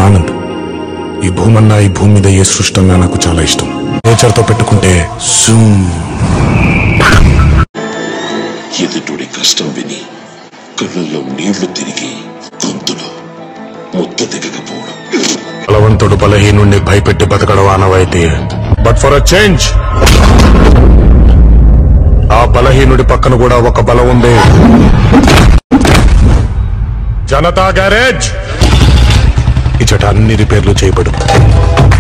ఆనంద్ ఈ భూమన్నా ఈ భూమి మీద ఏ సృష్టంగా నాకు చాలా ఇష్టం నేచర్ తో పెట్టుకుంటే జూమ్ ఎదుటుడి కష్టం విని కళ్ళల్లో నీళ్లు తిరిగి గొంతులో ముద్ద దిగకపోవడం బలవంతుడు బలహీనుణ్ణి భయపెట్టి బతకడం ఆనవాయితీ బట్ ఫర్ అ చేంజ్ ఆ బలహీనుడి పక్కన కూడా ఒక బలం ఉంది జనతా గ్యారేజ్ ఇచ్చట అన్ని రిపేర్లు చేయబడు